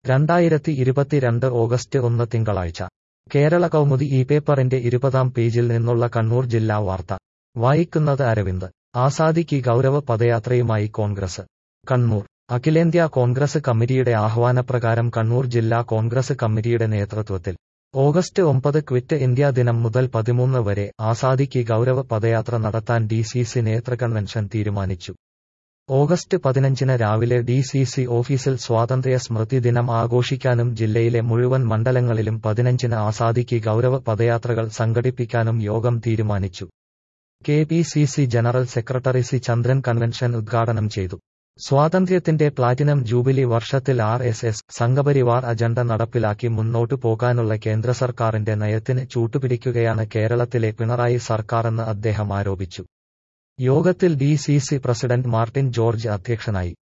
രണ്ടായിരത്തി ഇരുപത്തിരണ്ട് ഓഗസ്റ്റ് ഒന്ന് തിങ്കളാഴ്ച കേരള കൗമുദി ഈ പേപ്പറിന്റെ ഇരുപതാം പേജിൽ നിന്നുള്ള കണ്ണൂർ ജില്ലാ വാർത്ത വായിക്കുന്നത് അരവിന്ദ് ആസാദിക്ക് ഗൗരവ പദയാത്രയുമായി കോൺഗ്രസ് കണ്ണൂർ അഖിലേന്ത്യാ കോൺഗ്രസ് കമ്മിറ്റിയുടെ ആഹ്വാനപ്രകാരം കണ്ണൂർ ജില്ലാ കോൺഗ്രസ് കമ്മിറ്റിയുടെ നേതൃത്വത്തിൽ ഓഗസ്റ്റ് ഒമ്പത് ക്വിറ്റ് ഇന്ത്യ ദിനം മുതൽ പതിമൂന്ന് വരെ ആസാദിക്ക് ഗൗരവ പദയാത്ര നടത്താൻ ഡി സി സി നേതൃകൺവെൻഷൻ തീരുമാനിച്ചു ഓഗസ്റ്റ് പതിനഞ്ചിന് രാവിലെ ഡി സി സി ഓഫീസിൽ സ്വാതന്ത്ര്യ സ്മൃതി ദിനം ആഘോഷിക്കാനും ജില്ലയിലെ മുഴുവൻ മണ്ഡലങ്ങളിലും പതിനഞ്ചിന് ആസാദിക്ക് ഗൗരവ പദയാത്രകൾ സംഘടിപ്പിക്കാനും യോഗം തീരുമാനിച്ചു K P C C general secretary C Chandran convention ഉദ്ഘാടനം ചെയ്തു സ്വാതന്ത്ര്യത്തിന്റെ പ്ലാറ്റിനം ജൂബിലി വർഷത്തിൽ R S S Sangh Parivar agenda നടപ്പിലാക്കി മുന്നോട്ടു പോകാനുള്ള കേന്ദ്ര സർക്കാരിന്റെ നയത്തിന് ചൂട്ടുപിടിക്കുകയാണ് കേരളത്തിലെ പിണറായി സർക്കാരെന്ന് അദ്ദേഹം ആരോപിച്ചു യോഗത്തിൽ D C C president Martin George അധ്യക്ഷനായി